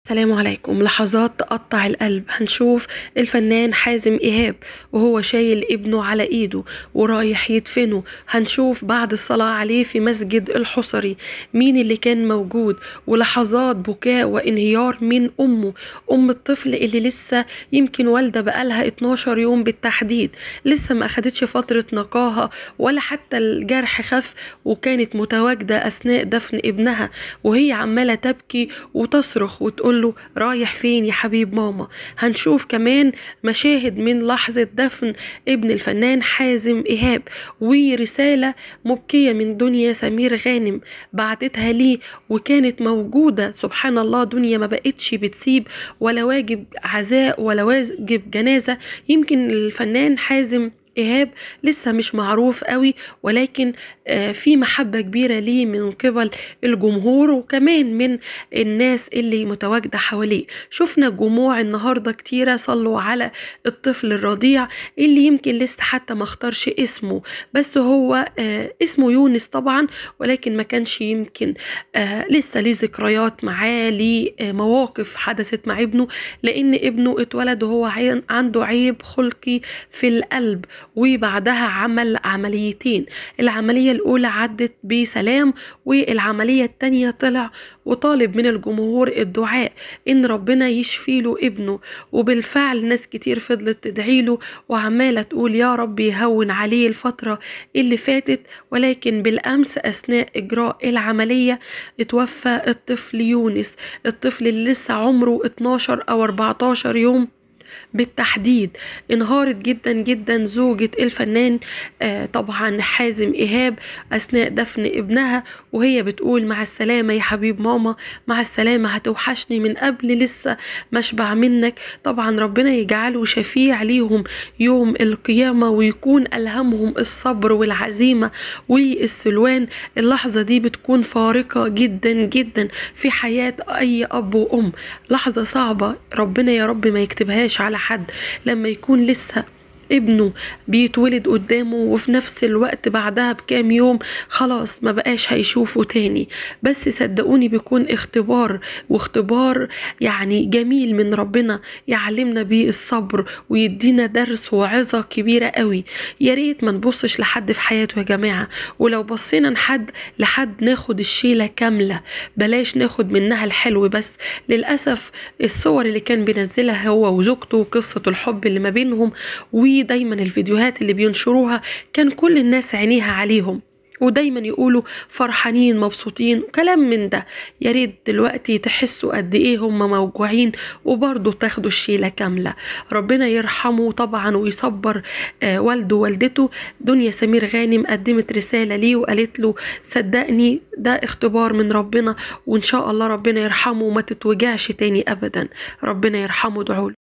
السلام عليكم لحظات تقطع القلب هنشوف الفنان حازم إيهاب وهو شايل ابنه على إيده ورايح يدفنه هنشوف بعد الصلاة عليه في مسجد الحصري مين اللي كان موجود ولحظات بكاء وانهيار من أمه أم الطفل اللي لسه يمكن والدة بقالها 12 يوم بالتحديد لسه ما أخدتش فترة نقاهة ولا حتى الجرح خف وكانت متواجدة أثناء دفن ابنها وهي عمالة تبكي وتصرخ وتقول له رايح فين يا حبيب ماما هنشوف كمان مشاهد من لحظة دفن ابن الفنان حازم إيهاب ورسالة مبكية من دنيا سمير غانم بعتتها ليه وكانت موجودة سبحان الله دنيا ما بقتش بتسيب ولا واجب عزاء ولا واجب جنازة يمكن الفنان حازم إيهاب لسه مش معروف قوي ولكن في محبة كبيرة ليه من قبل الجمهور وكمان من الناس اللي متواجدة حواليه شفنا جموع النهاردة كتيرة صلوا على الطفل الرضيع اللي يمكن لسه حتى ما اختارش اسمه بس هو اسمه يونس طبعا ولكن ما كانش يمكن لسه ليه ذكريات معاه ليه مواقف حدثت مع ابنه لأن ابنه اتولد وهو عنده عيب خلقي في القلب وبعدها عمل عمليتين العملية الأولى عدت بسلام والعملية التانية طلع وطالب من الجمهور الدعاء إن ربنا يشفي له ابنه وبالفعل ناس كتير فضلت تدعي له وعمالة تقول يا رب يهون عليه الفترة اللي فاتت ولكن بالأمس أثناء إجراء العملية اتوفى الطفل يونس الطفل اللي لسه عمره 12 أو 14 يوم بالتحديد انهارت جدا جدا زوجة الفنان آه طبعا حازم إيهاب أثناء دفن ابنها وهي بتقول مع السلامة يا حبيب ماما مع السلامة هتوحشني من قبل لسه مشبع منك طبعا ربنا يجعله شفيع ليهم يوم القيامة ويكون ألهمهم الصبر والعزيمة والسلوان اللحظة دي بتكون فارقة جدا جدا في حياة أي أب وأم لحظة صعبة ربنا يا رب ما يكتبهاش على حد لما يكون لسه ابنه بيتولد قدامه وفي نفس الوقت بعدها بكام يوم خلاص ما بقاش هيشوفه تاني بس صدقوني بيكون اختبار واختبار يعني جميل من ربنا يعلمنا بيه الصبر ويدينا درس وعظة كبيرة قوي يا ريت ما نبصش لحد في حياته يا جماعة ولو بصينا لحد لحد ناخد الشيلة كاملة بلاش ناخد منها الحلو بس للأسف الصور اللي كان بينزلها هو وزوجته وقصة الحب اللي ما بينهم و دايما الفيديوهات اللي بينشروها كان كل الناس عينيها عليهم ودايما يقولوا فرحانين مبسوطين كلام من ده يا ريت دلوقتي تحسوا قد ايه هم موجوعين وبرضه تاخدوا الشيله كامله ربنا يرحمه طبعا ويصبر آه والده ووالدته دنيا سمير غانم قدمت رساله ليه وقالت له صدقني ده اختبار من ربنا وان شاء الله ربنا يرحمه وما تتوجعش تاني ابدا ربنا يرحمه ادعوا